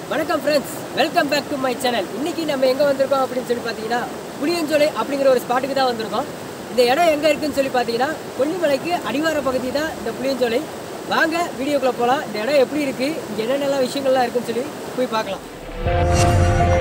வணக்கம் friends welcome back to my channel இன்னைக்கு நம்ம எங்கே வந்திருக்கோம் அப்படின்னு சொல்லி பார்த்தீங்கன்னா புளியஞ்சோலை அப்படிங்கிற ஒரு ஸ்பாட்டுக்கு தான் வந்திருக்கோம் இந்த இடம் எங்கே இருக்குன்னு சொல்லி பார்த்தீங்கன்னா கொல்லிமலைக்கு அடிவார பகுதி தான் இந்த புளியஞ்சோலை வாங்க வீடியோக்குள்ளே போகலாம் இந்த இடம் எப்படி இருக்குது இங்கே என்னென்னலாம் விஷயங்கள்லாம் இருக்குன்னு சொல்லி போய் பார்க்கலாம்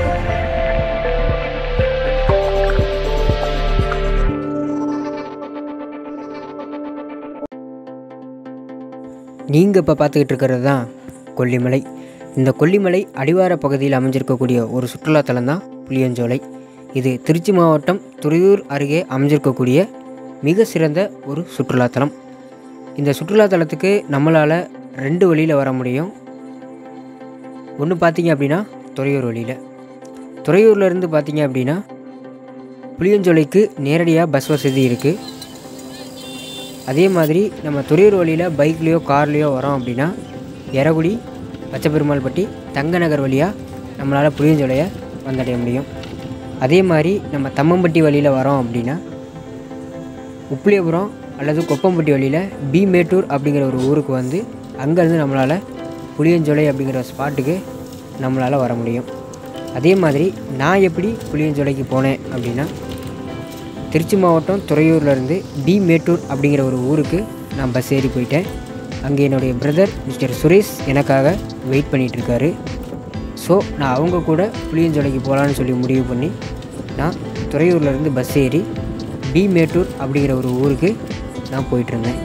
நீங்கள் இப்போ பார்த்துக்கிட்டு இருக்கிறது தான் கொல்லிமலை இந்த கொல்லிமலை அடிவார பகுதியில் அமைஞ்சிருக்கக்கூடிய ஒரு சுற்றுலாத்தலம் தான் புளியஞ்சோலை இது திருச்சி மாவட்டம் துறையூர் அருகே அமைஞ்சிருக்கக்கூடிய மிக சிறந்த ஒரு சுற்றுலாத்தலம் இந்த சுற்றுலாத்தலத்துக்கு நம்மளால் ரெண்டு வழியில் வர முடியும் ஒன்று பார்த்தீங்க அப்படின்னா துறையூர் வழியில் துறையூர்லேருந்து பார்த்தீங்க அப்படின்னா புளியஞ்சோலைக்கு நேரடியாக பஸ் வசதி இருக்குது அதே மாதிரி நம்ம துறையூர் வழியில் பைக்லேயோ கார்லேயோ வரோம் அப்படின்னா எரகுடி பச்சைப்பெருமாள்பட்டி தங்க நகர் வழியாக நம்மளால் புளியஞ்சோலையை வந்தடைய முடியும் அதே மாதிரி நம்ம தம்மம்பட்டி வழியில் வரோம் அப்படின்னா உப்பிலியபுரம் அல்லது கொப்பம்பட்டி வழியில் பி மேட்டூர் அப்படிங்கிற ஒரு ஊருக்கு வந்து அங்கேருந்து நம்மளால் புளியஞ்சோலை அப்படிங்கிற ஸ்பாட்டுக்கு நம்மளால் வர முடியும் அதே மாதிரி நான் எப்படி புளியஞ்சோலைக்கு போனேன் அப்படின்னா திருச்சி மாவட்டம் துறையூர்லேருந்து டி மேட்டூர் அப்படிங்கிற ஒரு ஊருக்கு நான் பஸ் ஏறி போயிட்டேன் அங்கே என்னுடைய பிரதர் மிஸ்டர் சுரேஷ் எனக்காக வெயிட் பண்ணிகிட்டு இருக்காரு ஸோ நான் அவங்க கூட புளியஞ்சோலைக்கு போகலான்னு சொல்லி முடிவு பண்ணி நான் துறையூர்லேருந்து பஸ் ஏறி டி மேட்டூர் அப்படிங்கிற ஒரு ஊருக்கு நான் போயிட்டுருந்தேன்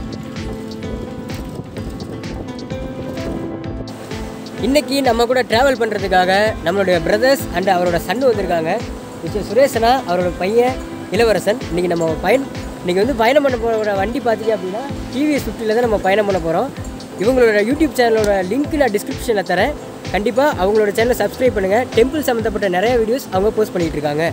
இன்றைக்கி நம்ம கூட ட்ராவல் பண்ணுறதுக்காக நம்மளுடைய பிரதர்ஸ் அண்ட் அவரோட சன் வந்திருக்காங்க மிஸ்டர் சுரேஷனா அவரோட பையன் இளவரசன் இன்றைக்கி நம்ம பயன் இன்றைக்கி வந்து பயணம் பண்ண போகிற வண்டி பார்த்தீங்க அப்படின்னா டிவிஎஸ் ஃபிஃப்டியில் தான் நம்ம பயணம் பண்ண போகிறோம் இவங்களோட யூடியூப் சேனலோட லிங்க் நான் டிஸ்கிரிப்ஷனில் தரேன் கண்டிப்பாக அவங்களோட சேனலை சப்ஸ்கிரைப் பண்ணுங்கள் டெம்பிள் சம்மந்தப்பட்ட நிறைய வீடியோஸ் அவங்க போஸ்ட் பண்ணிகிட்டு இருக்காங்க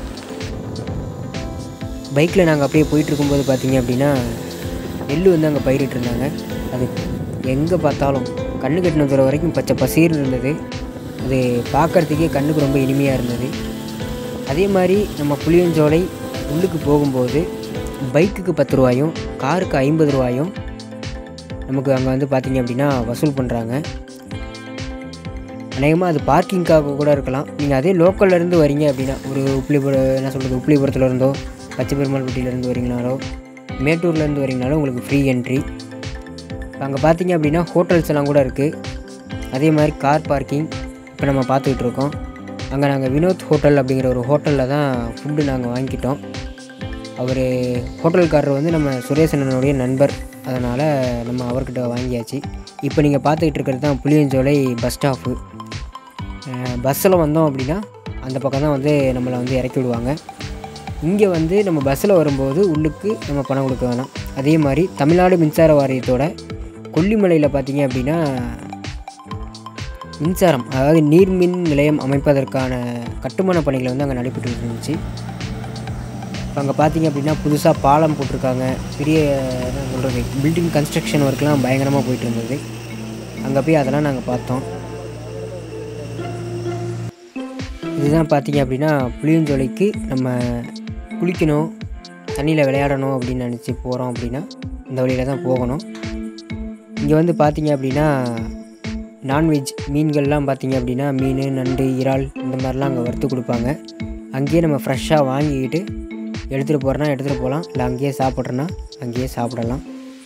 பைக்கில் நாங்கள் அப்படியே போயிட்டு இருக்கும்போது பார்த்தீங்க அப்படின்னா நெல் வந்து அங்கே பயிரிட்டு இருந்தாங்க அது எங்கே பார்த்தாலும் கண்ணு கட்டின தூரம் வரைக்கும் பச்சை பசீர்னு இருந்தது அது பார்க்குறதுக்கே கண்ணுக்கு ரொம்ப இனிமையாக இருந்தது அதே மாதிரி நம்ம புளியஞ்சோலை உள்ளுக்கு போகும்போது பைக்குக்கு பத்து ரூபாயும் காருக்கு ஐம்பது ரூபாயும் நமக்கு அங்கே வந்து பார்த்திங்க அப்படின்னா வசூல் பண்ணுறாங்க அநேகமாக அது பார்க்கிங்காக கூட இருக்கலாம் நீங்கள் அதே லோக்கல்லேருந்து வரீங்க அப்படின்னா ஒரு உப்ளிபுர என்ன சொல்கிறது உப்ளிபுரத்தில் இருந்தோ பச்சை பெருமாள்பட்டியிலேருந்து வரீங்கனாலோ மேட்டூர்லேருந்து வரீங்கனாலோ உங்களுக்கு ஃப்ரீ என்ட்ரி இப்போ அங்கே பார்த்தீங்க அப்படின்னா ஹோட்டல்ஸ் எல்லாம் கூட இருக்குது அதே மாதிரி கார் பார்க்கிங் இப்போ நம்ம பார்த்துக்கிட்டு இருக்கோம் அங்கே நாங்கள் வினோத் ஹோட்டல் அப்படிங்கிற ஒரு ஹோட்டலில் தான் ஃபுட்டு நாங்கள் வாங்கிக்கிட்டோம் அவர் ஹோட்டல்காரர் வந்து நம்ம சுரேசனனுடைய நண்பர் அதனால் நம்ம அவர்கிட்ட வாங்கியாச்சு இப்போ நீங்கள் பார்த்துக்கிட்டு இருக்கிறது தான் புளியஞ்சோலை பஸ் ஸ்டாப்பு பஸ்ஸில் வந்தோம் அப்படின்னா அந்த பக்கம் தான் வந்து நம்மளை வந்து இறக்கி விடுவாங்க இங்கே வந்து நம்ம பஸ்ஸில் வரும்போது உள்ளுக்கு நம்ம பணம் கொடுக்க வேணாம் அதே மாதிரி தமிழ்நாடு மின்சார வாரியத்தோட கொல்லிமலையில் பார்த்தீங்க அப்படின்னா மின்சாரம் அதாவது நீர்மின் நிலையம் அமைப்பதற்கான கட்டுமான பணிகள் வந்து அங்கே நடைபெற்று இருந்துச்சு இப்போ அங்கே பார்த்தீங்க அப்படின்னா புதுசாக பாலம் போட்டிருக்காங்க பெரிய என்ன சொல்கிறது பில்டிங் கன்ஸ்ட்ரக்ஷன் ஒர்க்லாம் பயங்கரமாக போயிட்டு இருந்தது அங்கே போய் அதெல்லாம் நாங்கள் பார்த்தோம் இதுதான் பார்த்தீங்க அப்படின்னா புளியஞ்சோலைக்கு நம்ம குளிக்கணும் தண்ணியில் விளையாடணும் அப்படின்னு நினச்சி போகிறோம் அப்படின்னா இந்த வழியில் தான் போகணும் இங்கே வந்து பார்த்தீங்க அப்படின்னா நான்வெஜ் மீன்கள்லாம் பார்த்தீங்க அப்படின்னா மீன் நண்டு இறால் இந்த மாதிரிலாம் அங்கே வறுத்து கொடுப்பாங்க அங்கேயே நம்ம ஃப்ரெஷ்ஷாக வாங்கிக்கிட்டு எடுத்துகிட்டு போகிறோன்னா எடுத்துகிட்டு போகலாம் இல்லை அங்கேயே சாப்பிட்றோன்னா அங்கேயே சாப்பிடலாம்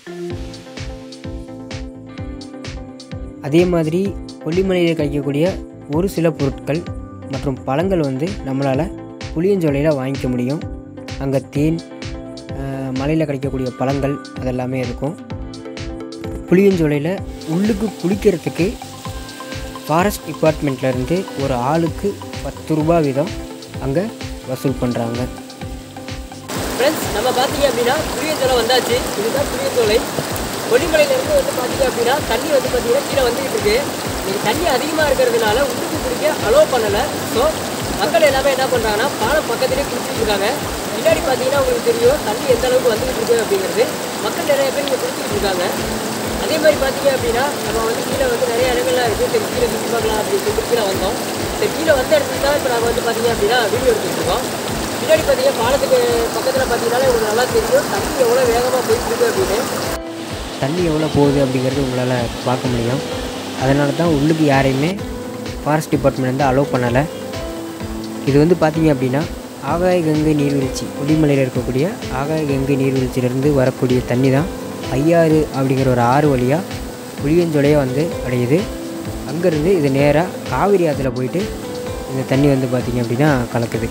அதே மாதிரி கொல்லிமலையில் கிடைக்கக்கூடிய ஒரு சில பொருட்கள் மற்றும் பழங்கள் வந்து நம்மளால் புளியஞ்சோலையில் வாங்கிக்க முடியும் அங்கே தேன் மலையில் கிடைக்கக்கூடிய பழங்கள் அதெல்லாமே இருக்கும் புளியஞ்சோலையில் உள்ளுக்கு குளிக்கிறதுக்கு ஃபாரஸ்ட் டிபார்ட்மெண்ட்லேருந்து ஒரு ஆளுக்கு பத்து ரூபா வீதம் அங்கே வசூல் பண்ணுறாங்க ஃப்ரெண்ட்ஸ் நம்ம பார்த்தீங்க அப்படின்னா புளியஞ்சோலை வந்தாச்சு இதுதான் புளியஞ்சோலை கொல்லிமலையிலேருந்து வந்து பார்த்தீங்க அப்படின்னா தண்ணி வந்து பார்த்தீங்கன்னா கீழே வந்துகிட்டு இருக்கு நீங்கள் தண்ணி அதிகமாக இருக்கிறதுனால உள்ளுக்கு குடிக்க அலோவ் பண்ணலை ஸோ மக்கள் எல்லாமே என்ன பண்ணுறாங்கன்னா பாலம் பக்கத்துலேயே குடிச்சிட்டு இருக்காங்க பின்னாடி பார்த்தீங்கன்னா உங்களுக்கு தெரியும் தண்ணி எந்த அளவுக்கு வந்துகிட்டு இருக்கு அப்படிங்கிறது மக்கள் நிறைய பேர் இங்கே குடிச்சிட்டு இருக்காங்க அதே மாதிரி பார்த்தீங்க அப்படின்னா நம்ம வந்து கீழே வந்து நிறைய இடங்கள்லாம் இருக்குது சரி கீழே சுற்றி பார்க்கலாம் அப்படின்னு சொல்லிட்டு கீழே வந்தோம் சரி கீழே வந்த இடத்துல தான் இப்போ நாங்கள் வந்து பார்த்தீங்க அப்படின்னா வீடியோ எடுத்துகிட்டு இருக்கோம் பின்னாடி பார்த்தீங்கன்னா பாலத்துக்கு பக்கத்தில் பார்த்தீங்கன்னா உங்களுக்கு நல்லா தெரியும் தண்ணி எவ்வளோ வேகமாக போயிட்டு இருக்கு அப்படின்னு தண்ணி எவ்வளோ போகுது அப்படிங்கிறது உங்களால் பார்க்க முடியும் அதனால தான் உள்ளுக்கு யாரையுமே ஃபாரஸ்ட் டிபார்ட்மெண்ட் வந்து அலோவ் பண்ணலை இது வந்து பார்த்தீங்க அப்படின்னா ஆகாய கங்கை நீர்வீழ்ச்சி கொல்லிமலையில் இருக்கக்கூடிய ஆகாய கங்கை நீர்வீழ்ச்சியிலேருந்து வரக்கூடிய தண்ணி தான் ஐயாறு அப்படிங்கிற ஒரு ஆறு வழியாக புளியஞ்சோலையை வந்து அடையுது அங்கேருந்து இது நேராக காவிரி ஆற்றுல போயிட்டு இந்த தண்ணி வந்து பார்த்திங்க அப்படின்னா கலக்குது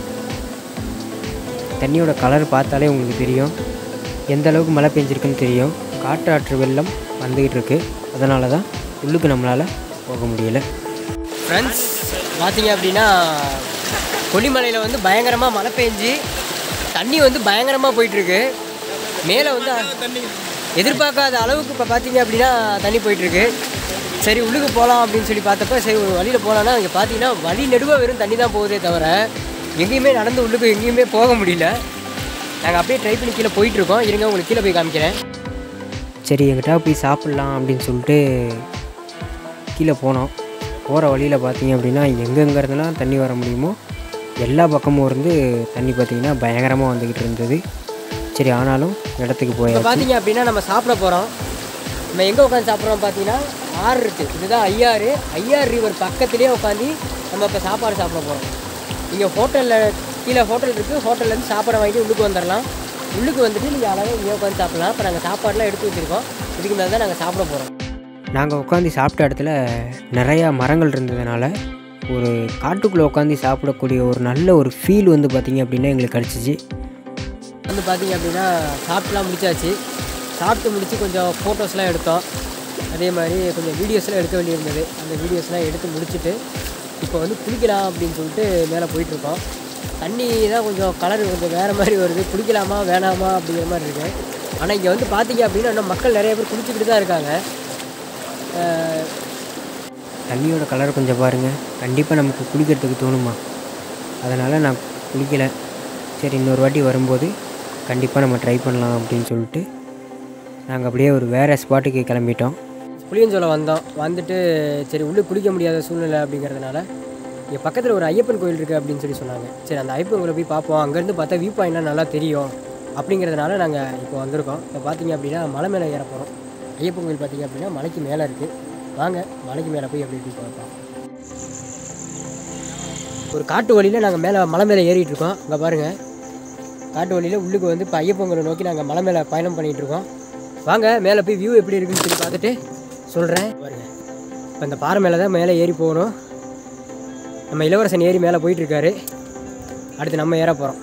தண்ணியோட கலர் பார்த்தாலே உங்களுக்கு தெரியும் எந்த அளவுக்கு மழை பெஞ்சிருக்குன்னு தெரியும் காற்றாற்று வெள்ளம் வந்துக்கிட்டு இருக்கு அதனால தான் உள்ளுக்கு நம்மளால் போக முடியல ஃப்ரெண்ட்ஸ் பார்த்தீங்க அப்படின்னா கொல்லிமலையில் வந்து பயங்கரமாக மழை பெஞ்சு தண்ணி வந்து பயங்கரமாக போயிட்டுருக்கு மேலே வந்து எதிர்பார்க்காத அளவுக்கு இப்போ பார்த்தீங்க அப்படின்னா தண்ணி போயிட்டுருக்கு சரி உள்ளுக்கு போகலாம் அப்படின்னு சொல்லி பார்த்தப்ப சரி ஒரு வழியில் போகலான்னா இங்கே பார்த்தீங்கன்னா வழி நெடுவாக வெறும் தண்ணி தான் போகுதே தவிர எங்கேயுமே நடந்து உள்ளுக்கு எங்கேயுமே போக முடியல நாங்கள் அப்படியே ட்ரை பண்ணி கீழே போயிட்டுருக்கோம் இருங்க உங்களுக்கு கீழே போய் காமிக்கிறேன் சரி எங்கிட்ட போய் சாப்பிட்லாம் அப்படின்னு சொல்லிட்டு கீழே போனோம் போகிற வழியில் பார்த்தீங்க அப்படின்னா எங்கெங்கேருந்துலாம் தண்ணி வர முடியுமோ எல்லா பக்கமும் இருந்து தண்ணி பார்த்திங்கன்னா பயங்கரமாக வந்துக்கிட்டு இருந்தது சரி ஆனாலும் இடத்துக்கு போய் பார்த்தீங்க அப்படின்னா நம்ம சாப்பிட போகிறோம் நம்ம எங்கே உட்காந்து சாப்பிட்றோம் பார்த்தீங்கன்னா ஆறு இருக்குது இதுதான் ஐயாறு ஐயாறு ரிவர் பக்கத்துலேயே உட்காந்து நம்ம இப்போ சாப்பாடு சாப்பிட போகிறோம் இங்கே ஹோட்டலில் கீழே ஹோட்டல் இருக்குது ஹோட்டல்லேருந்து சாப்பாடு வாங்கிட்டு உள்ளுக்கு வந்துடலாம் உள்ளுக்கு வந்துட்டு நீங்கள் அழகாக இங்கே உட்காந்து சாப்பிடலாம் இப்போ நாங்கள் சாப்பாடுலாம் எடுத்து வச்சுருக்கோம் இதுக்கு மேலே தான் நாங்கள் சாப்பிட போகிறோம் நாங்கள் உட்காந்து சாப்பிட்ட இடத்துல நிறையா மரங்கள் இருந்ததுனால ஒரு காட்டுக்குள்ளே உட்காந்து சாப்பிடக்கூடிய ஒரு நல்ல ஒரு ஃபீல் வந்து பார்த்திங்க அப்படின்னா எங்களுக்கு கிடச்சிச்சு வந்து பார்த்திங்க அப்படின்னா சாப்பிட்டுலாம் முடிச்சாச்சு சாப்பிட்டு முடித்து கொஞ்சம் ஃபோட்டோஸ்லாம் எடுத்தோம் அதே மாதிரி கொஞ்சம் வீடியோஸ்லாம் எடுக்க வேண்டியிருந்தது அந்த வீடியோஸ்லாம் எடுத்து முடிச்சுட்டு இப்போ வந்து குளிக்கலாம் அப்படின்னு சொல்லிட்டு மேலே போயிட்டுருக்கோம் தண்ணி தான் கொஞ்சம் கலர் கொஞ்சம் வேறு மாதிரி வருது குளிக்கலாமா வேணாமா அப்படிங்கிற மாதிரி இருக்குது ஆனால் இங்கே வந்து பார்த்தீங்க அப்படின்னா இன்னும் மக்கள் நிறைய பேர் குளிச்சுக்கிட்டு தான் இருக்காங்க அஹ், தண்ணியோட கலர் கொஞ்சம் பாருங்கள் கண்டிப்பாக நமக்கு குளிக்கிறதுக்கு தோணுமா அதனால் நான் குளிக்கலை சரி இன்னொரு வாட்டி வரும்போது கண்டிப்பாக நம்ம ட்ரை பண்ணலாம் அப்படின்னு சொல்லிட்டு நாங்கள் அப்படியே ஒரு வேறு ஸ்பாட்டுக்கு கிளம்பிட்டோம் புளியஞ்சோலை வந்தோம் வந்துட்டு சரி உள்ளே குளிக்க முடியாத சூழ்நிலை அப்படிங்கிறதுனால இங்கே பக்கத்தில் ஒரு ஐயப்பன் கோயில் இருக்குது அப்படின்னு சொல்லி சொன்னாங்க சரி அந்த ஐயப்பன் கோயிலை போய் பார்ப்போம் அங்கேருந்து பார்த்தா வியூ பாயிண்ட்லாம் நல்லா தெரியும் அப்படிங்கிறதுனால நாங்கள் இப்போ வந்திருக்கோம் இப்போ பார்த்தீங்க அப்படின்னா மலை மேலே ஏற போகிறோம் ஐயப்பன் கோயில் பார்த்தீங்க அப்படின்னா மலைக்கு மேலே இருக்குது வாங்க மலைக்கு மேலே போய் எப்படி எப்படி பார்ப்போம் ஒரு காட்டு வழியில் நாங்கள் மேலே மலை மேலே ஏறிட்டு இருக்கோம் இங்கே பாருங்கள் காட்டு வழியில் உள்ளுக்கு வந்து இப்போ ஐயப்பங்களை நோக்கி நாங்கள் மலை மேலே பயணம் பண்ணிகிட்டு இருக்கோம் வாங்க மேலே போய் வியூ எப்படி இருக்குன்னு சொல்லி பார்த்துட்டு சொல்கிறேன் பாருங்க இப்போ இந்த பாறை மேலே தான் மேலே ஏறி போகணும் நம்ம இளவரசன் ஏறி மேலே போயிட்டுருக்காரு அடுத்து நம்ம ஏற போகிறோம்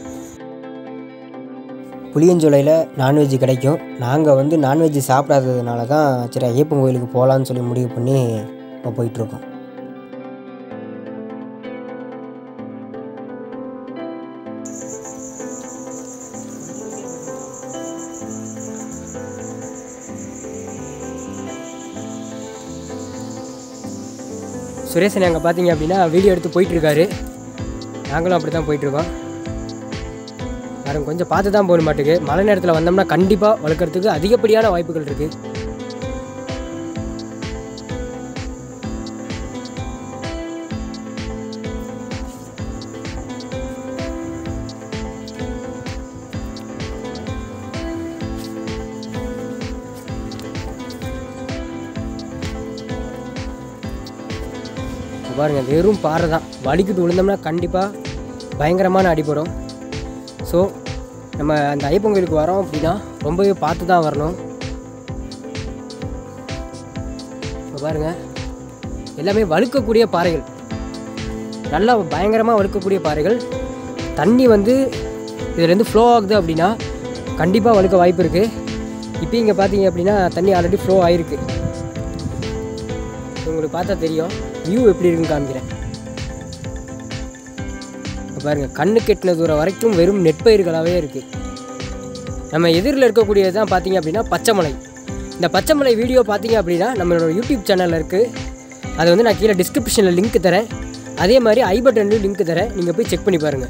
புளியஞ்சோலையில் நான்வெஜ் கிடைக்கும் நாங்கள் வந்து நான்வெஜ் சாப்பிடாததுனால தான் சரி ஐயப்பன் கோயிலுக்கு போகலான்னு சொல்லி முடிவு பண்ணி இப்போ போயிட்டுருக்கோம் சுரேஷன் அங்கே பார்த்தீங்க அப்படின்னா வீடியோ எடுத்து போயிட்டுருக்காரு நாங்களும் அப்படி தான் போயிட்டுருக்கோம் பாருங்க கொஞ்சம் பார்த்து தான் போக மாட்டுக்கு மழை நேரத்தில் வந்தோம்னா கண்டிப்பாக வளர்க்குறதுக்கு அதிகப்படியான வாய்ப்புகள் இருக்குது இங்க பாருங்க வெறும் பாறை தான் வலிக்கிட்டு விழுந்தோம்னா கண்டிப்பாக பயங்கரமான அடிபடும் ஸோ நம்ம அந்த ஐயப்பன் கோயிலுக்கு வரோம் அப்படின்னா ரொம்பவே பார்த்து தான் வரணும் இப்போ பாருங்க எல்லாமே வழுக்கக்கூடிய பாறைகள் நல்லா பயங்கரமாக வழுக்கக்கூடிய பாறைகள் தண்ணி வந்து இதுலேருந்து ஃப்ளோ ஆகுது அப்படின்னா கண்டிப்பாக வழுக்க வாய்ப்பு இருக்குது இப்போ இங்கே பார்த்தீங்க அப்படின்னா தண்ணி ஆல்ரெடி ஃப்ளோ ஆகிருக்கு உங்களுக்கு பார்த்தா தெரியும் வியூ எப்படி இருக்குன்னு காமிக்கிறேன் இங்க பாருங்க கண்ணு கெட்டின தூரம் வரைக்கும் வெறும் நெற்பயிர்களாகவே இருக்குது நம்ம எதிரில் இருக்கக்கூடியது தான் பார்த்தீங்க அப்படின்னா பச்சைமலை இந்த பச்சைமலை வீடியோ பார்த்தீங்க அப்படின்னா நம்மளோட யூடியூப் சேனலில் இருக்குது அதை வந்து நான் கீழே டிஸ்கிரிப்ஷனில் லிங்க் தரேன் அதே மாதிரி ஐ பட்டன்லையும் லிங்க் தரேன் நீங்கள் போய் செக் பண்ணி பாருங்கள்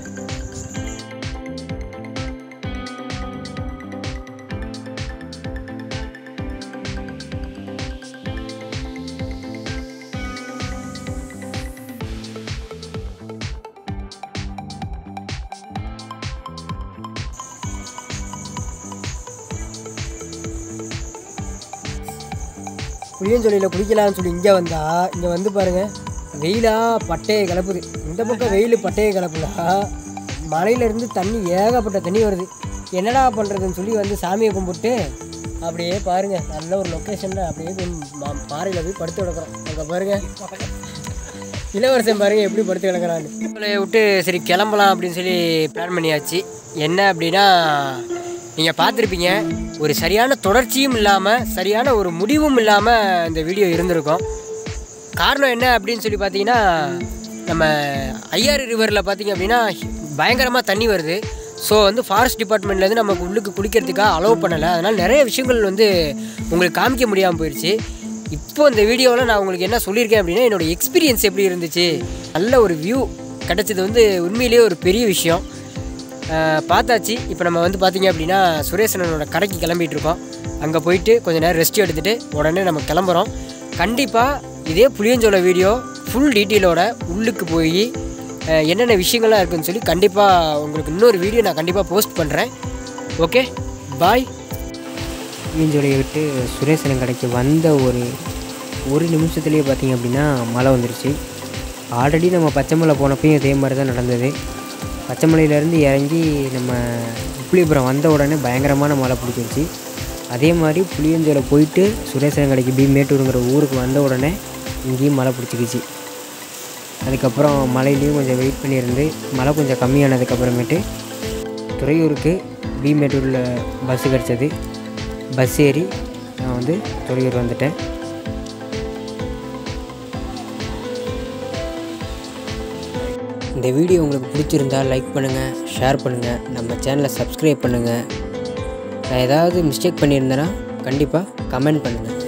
புளியஞ்சொல்லியில் குளிக்கலாம்னு சொல்லி இங்கே வந்தால் இங்கே வந்து பாருங்கள் வெயிலா பட்டையை கிளப்புது இந்த பக்கம் வெயில் பட்டையை கிளப்புதா மலையிலேருந்து தண்ணி ஏகப்பட்ட தண்ணி வருது என்னடா பண்ணுறதுன்னு சொல்லி வந்து சாமியை கும்பிட்டு அப்படியே பாருங்கள் நல்ல ஒரு லொக்கேஷனில் அப்படியே போய் மா- பாறையில் போய் படுத்து கிடக்குறோம் அங்கே பாருங்கள் இளவரசன் பாருங்க எப்படி படுத்து கிடக்குறான்னு உங்களை விட்டு சரி கிளம்பலாம் அப்படின்னு சொல்லி பிளான் பண்ணியாச்சு என்ன அப்படின்னா நீங்கள் பார்த்துருப்பீங்க ஒரு சரியான தொடர்ச்சியும் இல்லாமல் சரியான ஒரு முடிவும் இல்லாமல் இந்த வீடியோ இருந்திருக்கும் காரணம் என்ன அப்படின்னு சொல்லி பார்த்தீங்கன்னா நம்ம ஐஆர் ரிவரில் பார்த்தீங்க அப்படின்னா பயங்கரமாக தண்ணி வருது ஸோ வந்து ஃபாரஸ்ட் டிபார்ட்மெண்ட்லேருந்து நமக்கு உள்ளுக்கு குளிக்கிறதுக்காக அலோவ் பண்ணலை அதனால் நிறைய விஷயங்கள் வந்து உங்களுக்கு காமிக்க முடியாமல் போயிடுச்சு இப்போ இந்த வீடியோவில் நான் உங்களுக்கு என்ன சொல்லியிருக்கேன் அப்படின்னா என்னோட எக்ஸ்பீரியன்ஸ் எப்படி இருந்துச்சு நல்ல ஒரு வியூ கிடச்சது வந்து உண்மையிலேயே ஒரு பெரிய விஷயம் அஹ் பார்த்தாச்சு இப்போ நம்ம வந்து பார்த்தீங்க அப்படின்னா சுரேசனனோட கடைக்கு கிளம்பிட்டு இருக்கோம் அங்கே போயிட்டு கொஞ்ச நேரம் ரெஸ்ட் எடுத்துகிட்டு உடனே நம்ம கிளம்புறோம் கண்டிப்பாக இதே புளியஞ்சோல வீடியோ ஃபுல் டீட்டெயிலோட உள்ளுக்கு போய் அஹ் என்னென்ன விஷயங்கள்லாம் இருக்குன்னு சொல்லி கண்டிப்பாக உங்களுக்கு இன்னொரு வீடியோ நான் கண்டிப்பாக போஸ்ட் பண்ணுறேன் ஓகே பாய் புளியஞ்சோலையை விட்டு சுரேசனன் கடைக்கு வந்த ஒரு ஒரு நிமிஷத்துலேயே பார்த்தீங்க அப்படின்னா மழை வந்துருச்சு ஆல்ரெடி நம்ம பச்சைமலை போனப்பையும் இதே மாதிரி தான் நடந்தது பச்சைமலையிலேருந்து இறங்கி நம்ம உப்புளிபுரம் வந்த உடனே பயங்கரமான மழை பிடிச்சிருச்சு அதே மாதிரி புளியஞ்சோலை போயிட்டு சுரேசன் கடைக்கு பி மேட்டூருங்கிற ஊருக்கு வந்த உடனே இங்கேயும் மழை பிடிச்சிக்கிச்சு அதுக்கப்புறம் மழையிலையும் கொஞ்சம் வெயிட் பண்ணியிருந்து மழை கொஞ்சம் கம்மியானதுக்கப்புறமேட்டு துறையூருக்கு பி மேட்டூரில் பஸ்ஸு கிடச்சது பஸ் ஏறி நான் வந்து துறையூர் வந்துட்டேன் இந்த வீடியோ உங்களுக்கு பிடிச்சிருந்தா லைக் பண்ணுங்கள் ஷேர் பண்ணுங்கள் நம்ம சேனலை சப்ஸ்கிரைப் பண்ணுங்கள் நான் ஏதாவது மிஸ்டேக் பண்ணியிருந்தேன்னா கண்டிப்பாக கமெண்ட் பண்ணுங்கள்